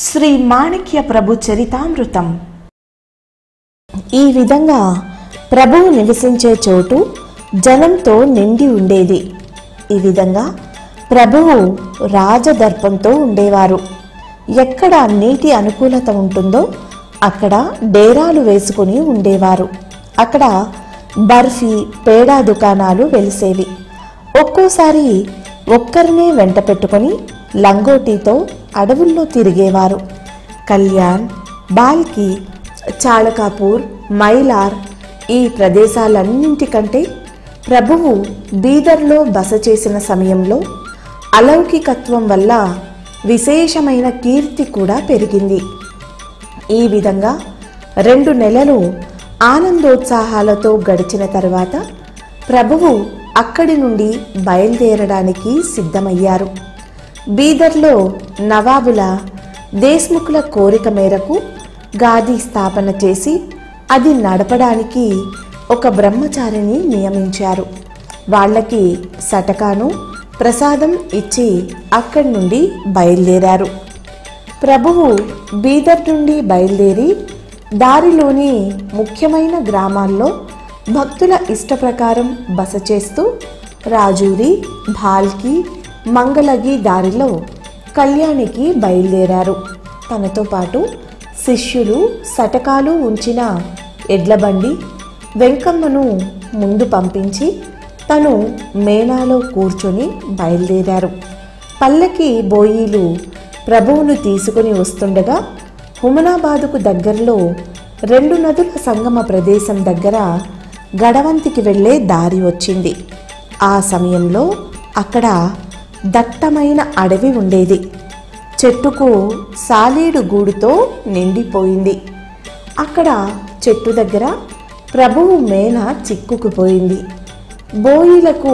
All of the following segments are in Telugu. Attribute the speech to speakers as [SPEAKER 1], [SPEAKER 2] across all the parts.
[SPEAKER 1] శ్రీ మాణిక్య ప్రభు చరితామృతం
[SPEAKER 2] ఈ విధంగా ప్రభువు నివసించే చోటు జనంతో నిండి ఉండేది ఈ విధంగా ప్రభువు రాజదర్పంతో ఉండేవారు ఎక్కడ నీటి అనుకూలత ఉంటుందో అక్కడ డేరాలు వేసుకుని ఉండేవారు అక్కడ బర్ఫీ పేడా దుకాణాలు వెలిసేవి ఒక్కోసారి ఒక్కరినే వెంట పెట్టుకొని లంగోటీతో అడవుల్లో తిరిగేవారు కళ్యాణ్ బాల్కి చాళకాపూర్ మైలార్ ఈ ప్రదేశాలన్నింటికంటే ప్రభువు బీదర్లో బస చేసిన సమయంలో అలౌకికత్వం వల్ల విశేషమైన కీర్తి కూడా పెరిగింది ఈ విధంగా రెండు నెలలు ఆనందోత్సాహాలతో గడిచిన తరువాత ప్రభువు అక్కడి నుండి బయలుదేరడానికి సిద్ధమయ్యారు బీదర్లో నవాబుల దేశ్ముఖుల కోరిక మేరకు గాది స్థాపన చేసి అది నడపడానికి ఒక బ్రహ్మచారిని నియమించారు వాళ్ళకి సటకాను ప్రసాదం ఇచ్చి అక్కడి నుండి బయలుదేరారు ప్రభువు బీదర్ నుండి బయలుదేరి దారిలోని ముఖ్యమైన గ్రామాల్లో భక్తుల ఇష్ట ప్రకారం బస చేస్తూ రాజూరి భాల్కి మంగళగి దారిలో కళ్యాణికి బయలుదేరారు తనతో పాటు శిష్యులు సటకాలు ఉంచిన ఎడ్లబండి వెంకమ్మను ముందు పంపించి తను మేనాలో కూర్చొని బయలుదేరారు పల్లకి బోయీలు ప్రభువును తీసుకుని వస్తుండగా హుమనాబాదుకు దగ్గరలో రెండు నదుల సంగమ ప్రదేశం దగ్గర గడవంతికి వెళ్ళే దారి వచ్చింది ఆ సమయంలో అక్కడ దట్టమైన అడవి ఉండేది చెట్టుకు సాలీడు గూడుతో నిండిపోయింది అక్కడ చెట్టు దగ్గర ప్రభువు మేన చిక్కుకుపోయింది బోయిలకు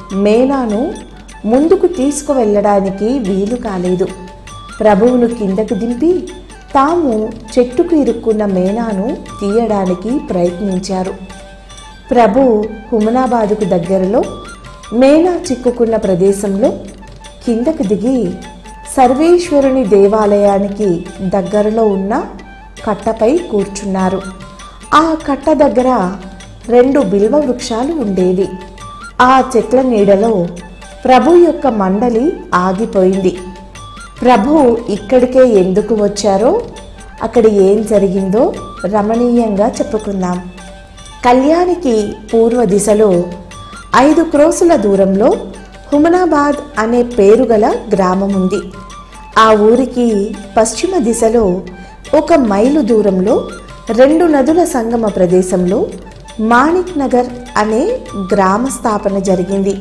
[SPEAKER 2] మేనాను ముందుకు తీసుకువెళ్ళడానికి వీలు కాలేదు ప్రభువును కిందకు దింపి తాము చెట్టుకు ఇరుక్కున్న మేనాను తీయడానికి ప్రయత్నించారు ప్రభు హుమనాబాదుకు దగ్గరలో మేనా చిక్కుకున్న ప్రదేశంలో కిందకు దిగి సర్వేశ్వరుని దేవాలయానికి దగ్గరలో ఉన్న కట్టపై కూర్చున్నారు ఆ కట్ట దగ్గర రెండు బిల్వ వృక్షాలు ఉండేవి ఆ చెట్ల నీడలో ప్రభు యొక్క మండలి ఆగిపోయింది ప్రభు ఇక్కడికే ఎందుకు వచ్చారో అక్కడ ఏం జరిగిందో రమణీయంగా చెప్పుకుందాం కళ్యాణికి పూర్వ దిశలో ఐదు క్రోసుల దూరంలో హుమనాబాద్ అనే పేరు గల గ్రామం ఉంది ఆ ఊరికి పశ్చిమ దిశలో ఒక మైలు దూరంలో రెండు నదుల సంగమ ప్రదేశంలో మాణిక్ నగర్ అనే గ్రామ స్థాపన జరిగింది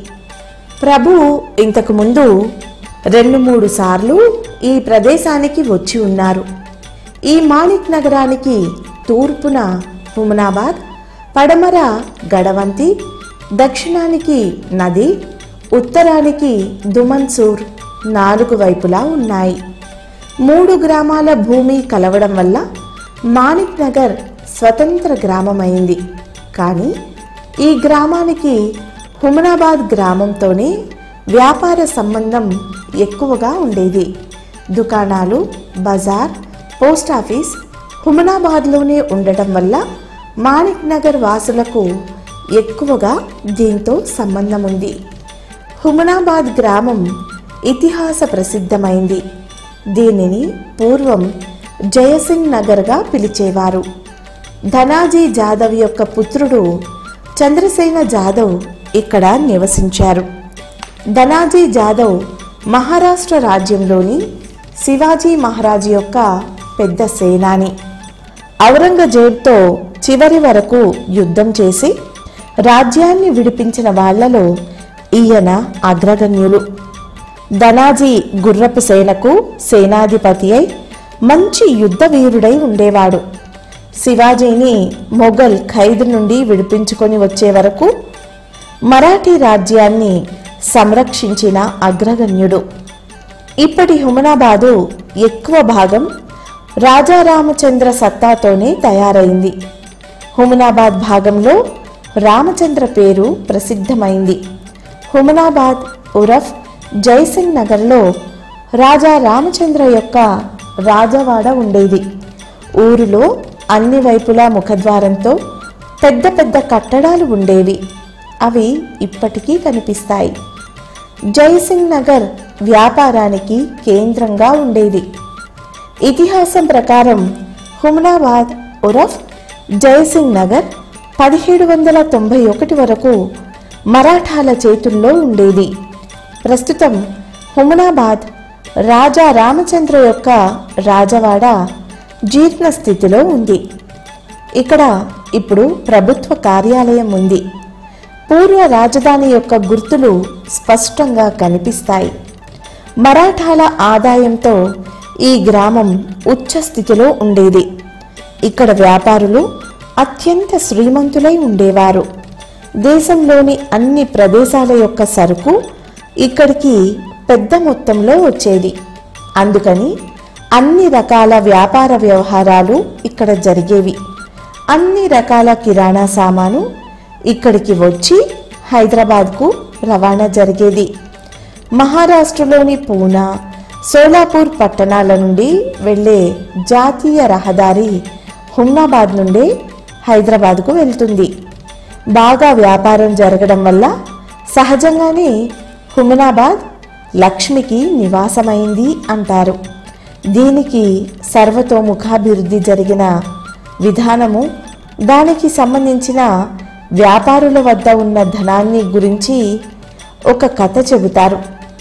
[SPEAKER 2] ప్రభు ఇంతకు ముందు రెండు మూడు సార్లు ఈ ప్రదేశానికి వచ్చి ఉన్నారు ఈ మాణిక్ నగరానికి తూర్పున హుమనాబాద్ పడమర గడవంతి దక్షిణానికి నది ఉత్తరానికి దుమన్సూర్ నాలుగు వైపులా ఉన్నాయి మూడు గ్రామాల భూమి కలవడం వల్ల మాణిక్ నగర్ స్వతంత్ర గ్రామమైంది కానీ ఈ గ్రామానికి హుమనాబాద్ గ్రామంతోనే వ్యాపార సంబంధం ఎక్కువగా ఉండేది దుకాణాలు బజార్ పోస్ట్ ఆఫీస్ హుమనాబాద్లోనే ఉండటం వల్ల మాణిక్ నగర్ వాసులకు ఎక్కువగా దీంతో సంబంధం ఉంది హుమనాబాద్ గ్రామం ఇతిహాస ప్రసిద్ధమైంది దీనిని పూర్వం జయసింగ్ నగర్గా పిలిచేవారు ధనాజీ జాదవ్ యొక్క పుత్రుడు చంద్రసేన జాదవ్ ఇక్కడ నివసించారు ధనాజీ జాదవ్ మహారాష్ట్ర రాజ్యంలోని శివాజీ మహారాజ్ యొక్క పెద్ద సేనాని ఔరంగజేబ్తో చివరి వరకు యుద్ధం చేసి రాజ్యాన్ని విడిపించిన వాళ్లలో ఈయన అగ్రగణ్యులు ధనాజీ గుర్రపు సేనకు సేనాధిపతి అయి మంచి యుద్ధ వీరుడై ఉండేవాడు శివాజీని మొఘల్ ఖైదు నుండి విడిపించుకొని వచ్చే వరకు మరాఠీ రాజ్యాన్ని సంరక్షించిన అగ్రగణ్యుడు ఇప్పటి హుమనాబాదు ఎక్కువ భాగం రాజా రామచంద్ర సత్తాతోనే తయారైంది హుమనాబాద్ భాగంలో రామచంద్ర పేరు ప్రసిద్ధమైంది హుమనాబాద్ ఉరఫ్ జైసింగ్ నగర్లో రాజా రామచంద్ర యొక్క రాజవాడ ఉండేది ఊరిలో అన్ని వైపులా ముఖద్వారంతో పెద్ద పెద్ద కట్టడాలు ఉండేవి అవి ఇప్పటికీ కనిపిస్తాయి జైసింగ్ నగర్ వ్యాపారానికి కేంద్రంగా ఉండేది ఇతిహాసం ప్రకారం హుమనాబాద్ ఉరఫ్ జయసింగ్ నగర్ పదిహేడు వందల తొంభై ఒకటి వరకు మరాఠాల చేతుల్లో ఉండేది ప్రస్తుతం హుమనాబాద్ రాజా రామచంద్ర యొక్క రాజవాడ జీర్ణ స్థితిలో ఉంది ఇక్కడ ఇప్పుడు ప్రభుత్వ కార్యాలయం ఉంది పూర్వ రాజధాని యొక్క గుర్తులు స్పష్టంగా కనిపిస్తాయి మరాఠాల ఆదాయంతో ఈ గ్రామం ఉచ్చ స్థితిలో ఉండేది ఇక్కడ వ్యాపారులు అత్యంత శ్రీమంతులై ఉండేవారు దేశంలోని అన్ని ప్రదేశాల యొక్క సరుకు ఇక్కడికి పెద్ద మొత్తంలో వచ్చేది అందుకని అన్ని రకాల వ్యాపార వ్యవహారాలు ఇక్కడ జరిగేవి అన్ని రకాల కిరాణా సామాను ఇక్కడికి వచ్చి హైదరాబాద్కు రవాణా జరిగేది మహారాష్ట్రలోని పూనా సోలాపూర్ పట్టణాల నుండి వెళ్ళే జాతీయ రహదారి హుమ్నాబాద్ నుండే హైదరాబాద్కు వెళ్తుంది బాగా వ్యాపారం జరగడం వల్ల సహజంగానే హుమనాబాద్ లక్ష్మికి నివాసమైంది అంటారు దీనికి సర్వతోముఖాభివృద్ధి జరిగిన విధానము దానికి సంబంధించిన వ్యాపారుల వద్ద ఉన్న ధనాన్ని గురించి ఒక కథ చెబుతారు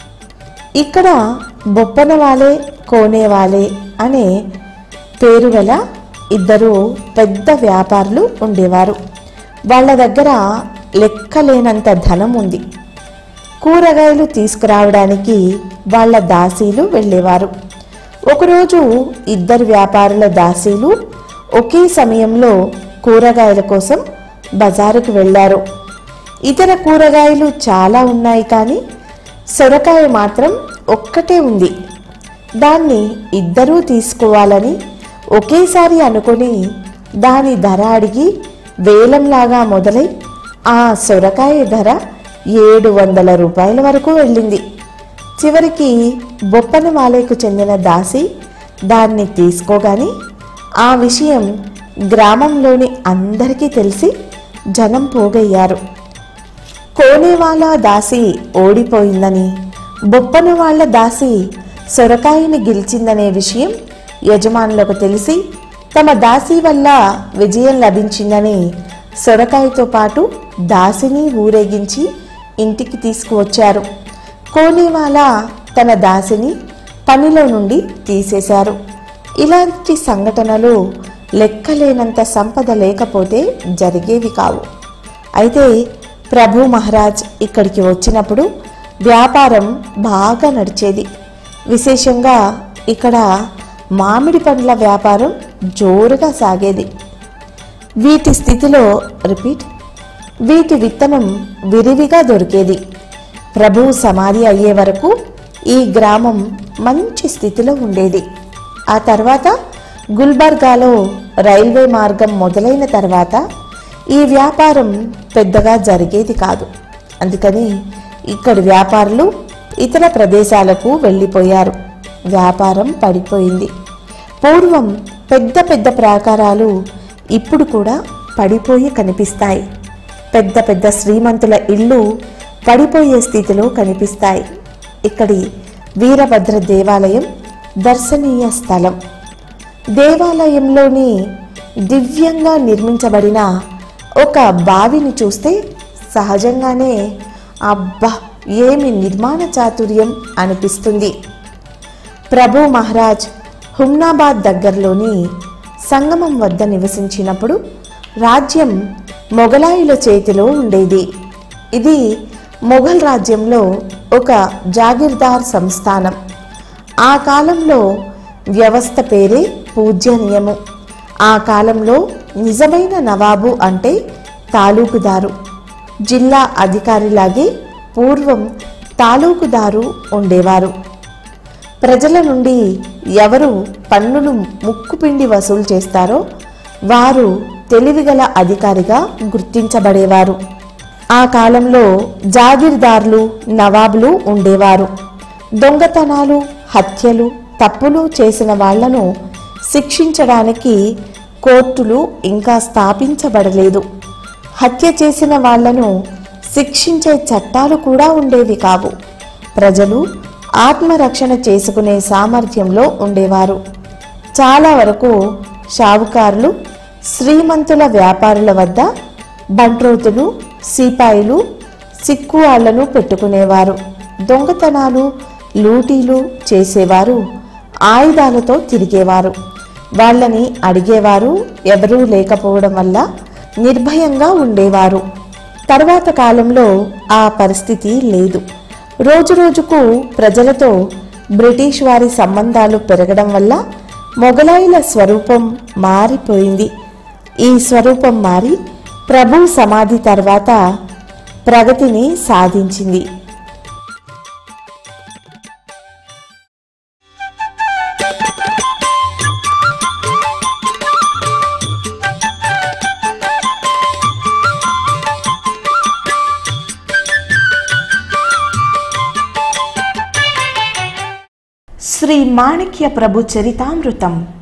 [SPEAKER 2] ఇక్కడ బొప్పనవాలే కోనేవాలే అనే పేరు గల ఇద్దరు పెద్ద వ్యాపారులు ఉండేవారు వాళ్ళ దగ్గర లెక్కలేనంత ధనం ఉంది కూరగాయలు తీసుకురావడానికి వాళ్ళ దాసీలు వెళ్ళేవారు ఒకరోజు ఇద్దరు వ్యాపారుల దాసీలు ఒకే సమయంలో కూరగాయల కోసం బజారుకు వెళ్ళారు ఇతర కూరగాయలు చాలా ఉన్నాయి కానీ సొరకాయ మాత్రం ఒక్కటే ఉంది దాన్ని ఇద్దరూ తీసుకోవాలని ఒకేసారి అనుకొని దాని ధర అడిగి వేలంలాగా మొదలై ఆ సొరకాయ ధర ఏడు వందల రూపాయల వరకు వెళ్ళింది చివరికి బొప్పన వాలేకు చెందిన దాసి దాన్ని తీసుకోగాని ఆ విషయం గ్రామంలోని అందరికీ తెలిసి జనం పోగయ్యారు కోనేవాలా దాసి ఓడిపోయిందని బొప్పన వాళ్ళ దాసి సొరకాయని గెలిచిందనే విషయం యజమానులకు తెలిసి తమ దాసి వల్ల విజయం లభించిందని సొరకాయతో పాటు దాసిని ఊరేగించి ఇంటికి తీసుకువచ్చారు కోనేవాలా తన దాసిని పనిలో నుండి తీసేశారు ఇలాంటి సంఘటనలు లెక్కలేనంత సంపద లేకపోతే జరిగేవి కావు అయితే ప్రభు మహారాజ్ ఇక్కడికి వచ్చినప్పుడు వ్యాపారం బాగా నడిచేది విశేషంగా ఇక్కడ మామిడి పండ్ల వ్యాపారం జోరుగా సాగేది వీటి స్థితిలో రిపీట్ వీటి విత్తనం విరివిగా దొరికేది ప్రభు సమాధి అయ్యే వరకు ఈ గ్రామం మంచి స్థితిలో ఉండేది ఆ తర్వాత గుల్బర్గాలో రైల్వే మార్గం మొదలైన తర్వాత ఈ వ్యాపారం పెద్దగా జరిగేది కాదు అందుకని ఇక్కడి వ్యాపారులు ఇతర ప్రదేశాలకు వెళ్ళిపోయారు వ్యాపారం పడిపోయింది పూర్వం పెద్ద పెద్ద ప్రాకారాలు ఇప్పుడు కూడా పడిపోయి కనిపిస్తాయి పెద్ద పెద్ద శ్రీమంతుల ఇళ్ళు పడిపోయే స్థితిలో కనిపిస్తాయి ఇక్కడి వీరభద్ర దేవాలయం దర్శనీయ స్థలం దేవాలయంలోని దివ్యంగా నిర్మించబడిన ఒక బావిని చూస్తే సహజంగానే అబ్బా ఏమి నిర్మాణ చాతుర్యం అనిపిస్తుంది ప్రభు మహారాజ్ హుమ్నాబాద్ దగ్గరలోని సంగమం వద్ద నివసించినప్పుడు రాజ్యం మొఘలాయుల చేతిలో ఉండేది ఇది మొఘల్ రాజ్యంలో ఒక జాగీర్దార్ సంస్థానం ఆ కాలంలో వ్యవస్థ పేరే పూజ్యనీయము ఆ కాలంలో నిజమైన నవాబు అంటే తాలూకుదారు జిల్లా అధికారిలాగే పూర్వం తాలూకుదారు ఉండేవారు ప్రజల నుండి ఎవరు పన్నులు ముక్కుపిండి వసూలు చేస్తారో వారు తెలివిగల అధికారిగా గుర్తించబడేవారు ఆ కాలంలో జాగీర్దార్లు నవాబులు ఉండేవారు దొంగతనాలు హత్యలు తప్పులు చేసిన వాళ్లను శిక్షించడానికి కోర్టులు ఇంకా స్థాపించబడలేదు హత్య చేసిన వాళ్లను శిక్షించే చట్టాలు కూడా ఉండేవి కావు ప్రజలు ఆత్మరక్షణ చేసుకునే సామర్థ్యంలో ఉండేవారు చాలా వరకు షావుకారులు శ్రీమంతుల వ్యాపారుల వద్ద బంట్రోతులు సిపాయిలు సిక్కువాళ్లను పెట్టుకునేవారు దొంగతనాలు లూటీలు చేసేవారు ఆయుధాలతో తిరిగేవారు వాళ్ళని అడిగేవారు ఎవరూ లేకపోవడం వల్ల నిర్భయంగా ఉండేవారు తర్వాత కాలంలో ఆ పరిస్థితి లేదు రోజురోజుకు ప్రజలతో బ్రిటిష్ వారి సంబంధాలు పెరగడం వల్ల మొఘలాయుల స్వరూపం మారిపోయింది ఈ స్వరూపం మారి ప్రభు సమాధి తర్వాత ప్రగతిని సాధించింది
[SPEAKER 1] శ్రీ మాణిక్య ప్రభు చరితామృతం